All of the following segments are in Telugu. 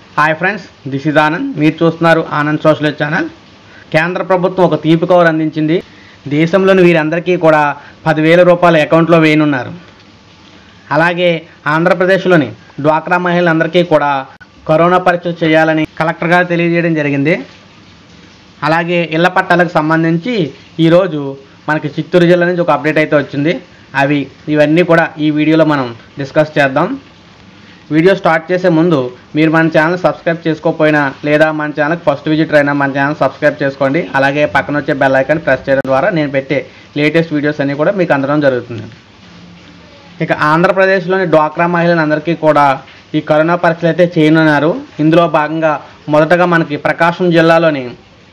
hi friends this is Anand మీరు చూస్తున్నారు ఆనంద్ సోషల్ ఛానల్ కేంద్ర ప్రభుత్వం ఒక తీపి కవర్ అందించింది దేశంలోని వీరందరికీ కూడా పదివేల రూపాయల అకౌంట్లో వేయనున్నారు అలాగే ఆంధ్రప్రదేశ్లోని డ్వాక్రా మహిళలందరికీ కూడా కరోనా పరీక్ష చేయాలని కలెక్టర్ గారు తెలియజేయడం జరిగింది అలాగే ఇళ్ల పట్టాలకు సంబంధించి ఈరోజు మనకి చిత్తూరు జిల్లా నుంచి ఒక అప్డేట్ అయితే వచ్చింది అవి ఇవన్నీ కూడా ఈ వీడియోలో మనం డిస్కస్ చేద్దాం వీడియో స్టార్ట్ చేసే ముందు మీరు మన ఛానల్ సబ్స్క్రైబ్ చేసుకోకపోయినా లేదా మన ఛానల్కి ఫస్ట్ విజిటర్ అయినా మన ఛానల్ సబ్స్క్రైబ్ చేసుకోండి అలాగే పక్కన వచ్చే బెల్ ఐకాన్ ప్రెస్ చేయడం ద్వారా నేను పెట్టే లేటెస్ట్ వీడియోస్ అన్నీ కూడా మీకు అందడం జరుగుతుంది ఇక ఆంధ్రప్రదేశ్లోని డ్వాక్రా మహిళలందరికీ కూడా ఈ కరోనా పరీక్షలు అయితే చేయనున్నారు ఇందులో భాగంగా మొదటగా మనకి ప్రకాశం జిల్లాలోని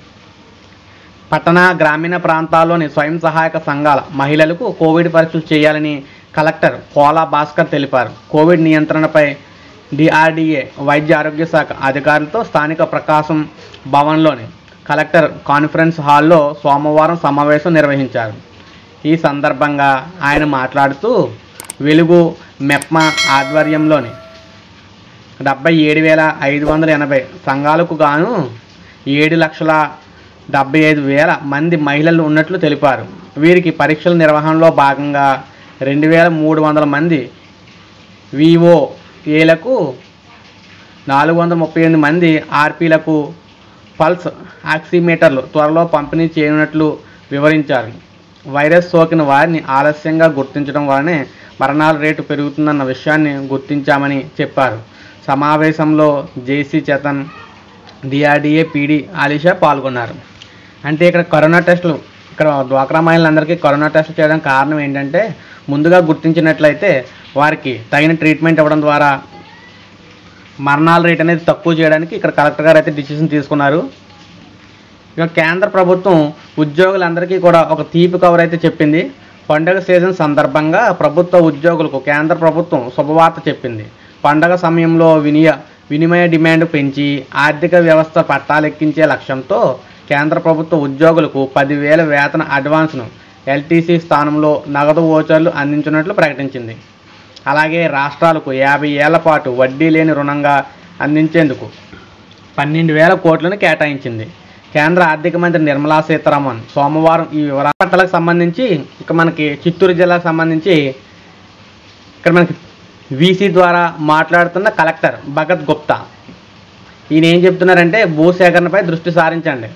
పట్టణ గ్రామీణ ప్రాంతాల్లోని స్వయం సహాయక సంఘాల మహిళలకు కోవిడ్ పరీక్షలు చేయాలని కలెక్టర్ కోలా భాస్కర్ తెలిపారు కోవిడ్ నియంత్రణపై డిఆర్డీఏ వైద్య ఆరోగ్య శాఖ అధికారులతో స్థానిక ప్రకాశం భవన్లోని కలెక్టర్ కాన్ఫరెన్స్ హాల్లో సోమవారం సమావేశం నిర్వహించారు ఈ సందర్భంగా ఆయన మాట్లాడుతూ వెలుగు మెప్మా ఆధ్వర్యంలోని డెబ్బై ఏడు వేల ఐదు వందల ఎనభై సంఘాలకు గాను ఏడు లక్షల డెబ్బై ఐదు వేల మంది మహిళలు ఉన్నట్లు తెలిపారు వీరికి పరీక్షల నిర్వహణలో భాగంగా రెండు వేల మూడు వందల మంది విఓఏలకు నాలుగు వందల ముప్పై ఎనిమిది మంది ఆర్పీలకు పల్స్ ఆక్సిమీటర్లు త్వరలో పంపిణీ చేయనున్నట్లు వివరించారు వైరస్ సోకిన వారిని ఆలస్యంగా గుర్తించడం వల్లనే మరణాల రేటు పెరుగుతుందన్న విషయాన్ని గుర్తించామని చెప్పారు సమావేశంలో JC Chetan DRDA PD Alisha పాల్గొన్నారు అంటే ఇక్కడ కరోనా టెస్టులు ఇక్కడ డ్వాక్రా మహిళలందరికీ కరోనా టెస్టులు చేయడం కారణం ఏంటంటే ముందుగా గుర్తించినట్లయితే వారికి తగిన ట్రీట్మెంట్ ఇవ్వడం ద్వారా మరణాల రేట్ అనేది తక్కువ చేయడానికి ఇక్కడ కలెక్టర్ గారు అయితే డిసిషన్ తీసుకున్నారు ఇక కేంద్ర ప్రభుత్వం ఉద్యోగులందరికీ కూడా ఒక తీపి కవర్ అయితే చెప్పింది పండగ సీజన్ సందర్భంగా ప్రభుత్వ ఉద్యోగులకు కేంద్ర ప్రభుత్వం శుభవార్త చెప్పింది పండగ సమయంలో వినియ వినిమయ డిమాండ్ పెంచి ఆర్థిక వ్యవస్థ పట్టాలెక్కించే లక్ష్యంతో కేంద్ర ప్రభుత్వ ఉద్యోగులకు పదివేల వేతన అడ్వాన్స్ను ఎల్టీసీ స్థానంలో నగదు ఓచర్లు అందించినట్లు ప్రకటించింది అలాగే రాష్ట్రాలకు యాభై ఏళ్ల పాటు వడ్డీ లేని రుణంగా అందించేందుకు పన్నెండు వేల కోట్లను కేటాయించింది కేంద్ర ఆర్థిక మంత్రి నిర్మలా సీతారామన్ సోమవారం ఈ వివరాల పట్టాలకు సంబంధించి ఇక మనకి చిత్తూరు జిల్లాకు సంబంధించి ఇక్కడ మనకి వీసీ ద్వారా మాట్లాడుతున్న కలెక్టర్ భగత్ గుప్తా ఈయన ఏం చెప్తున్నారంటే భూసేకరణపై దృష్టి సారించండి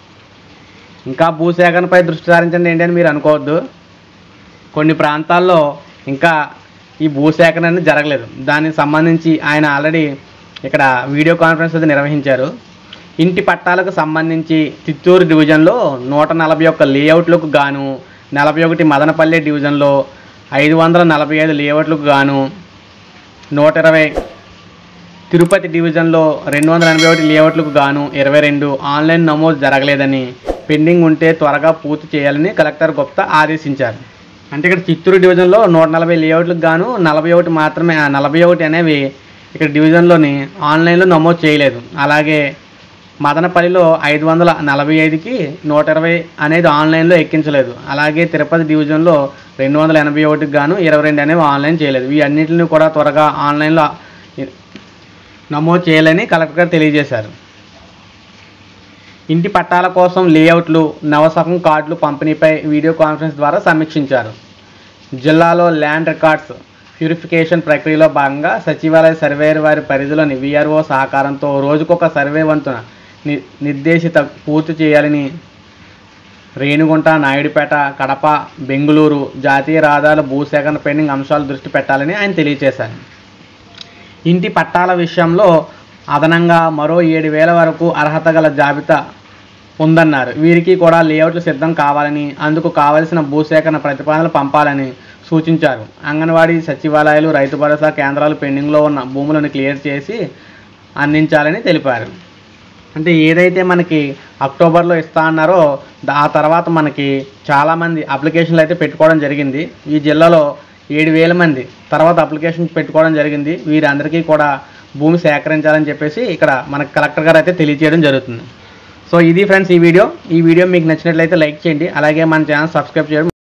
ఇంకా భూసేకరణపై దృష్టి సారించండి ఏంటి అని మీరు అనుకోవద్దు కొన్ని ప్రాంతాల్లో ఇంకా ఈ భూసేకరణ అనేది జరగలేదు దానికి సంబంధించి ఆయన ఆల్రెడీ ఇక్కడ వీడియో కాన్ఫరెన్స్ అయితే నిర్వహించారు ఇంటి పట్టాలకు సంబంధించి చిత్తూరు డివిజన్లో నూట నలభై ఒక్క లేఅవుట్లకు గాను నలభై ఒకటి మదనపల్లి డివిజన్లో ఐదు వందల నలభై ఐదు లేఅవుట్లకు గాను నూట ఇరవై తిరుపతి డివిజన్లో రెండు వందల ఎనభై ఒకటి లేఅవుట్లకు గాను ఇరవై రెండు ఆన్లైన్ నమోదు జరగలేదని పెండింగ్ ఉంటే త్వరగా పూర్తి చేయాలని కలెక్టర్ గుప్తా ఆదేశించారు అంటే ఇక్కడ చిత్తూరు డివిజన్లో నూట నలభై లేఅవుట్లకు గాను నలభై ఒకటి మాత్రమే ఆ నలభై ఒకటి అనేవి ఇక్కడ డివిజన్లోని ఆన్లైన్లో నమోదు చేయలేదు అలాగే మదనపల్లిలో ఐదు వందల నలభై ఐదుకి నూట ఇరవై అనేది ఆన్లైన్లో ఎక్కించలేదు అలాగే తిరుపతి డివిజన్లో రెండు వందల ఎనభై ఒకటికి గాను ఇరవై రెండు అనేవి ఆన్లైన్ చేయలేదు ఈ అన్నింటిని కూడా త్వరగా ఆన్లైన్లో నమోదు చేయాలని కలెక్టర్ గారు తెలియజేశారు ఇంటి పట్టాల కోసం లేఅవుట్లు నవసకం కార్డులు పంపిణీపై వీడియో కాన్ఫరెన్స్ ద్వారా సమీక్షించారు జిల్లాలో ల్యాండ్ రికార్డ్స్ ప్యూరిఫికేషన్ ప్రక్రియలో భాగంగా సచివాలయ సర్వేయర్ వారి పరిధిలోని విఆర్ఓ సహకారంతో రోజుకొక సర్వే వంతున ని నిర్దేశిత పూర్తి చేయాలని రేణిగుంట నాయుడుపేట కడప బెంగుళూరు జాతీయ రహదారుల భూసేకరణ పెండింగ్ అంశాలు దృష్టి పెట్టాలని ఆయన తెలియజేశారు ఇంటి పట్టాల విషయంలో అదనంగా మరో ఏడు వేల వరకు అర్హత గల జాబితా ఉందన్నారు వీరికి కూడా లేఅవుట్లు సిద్ధం కావాలని అందుకు కావలసిన భూసేకరణ ప్రతిపాదనలు పంపాలని సూచించారు అంగన్వాడీ సచివాలయాలు రైతు భరోసా కేంద్రాలు పెండింగ్లో ఉన్న భూములను క్లియర్ చేసి అందించాలని తెలిపారు అంటే ఏదైతే మనకి అక్టోబర్లో ఇస్తా అన్నారో దా- ఆ తర్వాత మనకి చాలామంది అప్లికేషన్లు అయితే పెట్టుకోవడం జరిగింది ఈ జిల్లాలో ఏడు వేల మంది తర్వాత అప్లికేషన్ పెట్టుకోవడం జరిగింది వీరందరికీ కూడా భూమి సేకరించాలని చెప్పేసి ఇక్కడ మనకి కలెక్టర్ గారు అయితే తెలియజేయడం జరుగుతుంది సో ఇది ఫ్రెండ్స్ ఈ వీడియో ఈ వీడియో మీకు నచ్చినట్లయితే లైక్ చేయండి అలాగే మన ఛానల్ సబ్స్క్రైబ్ చేయడం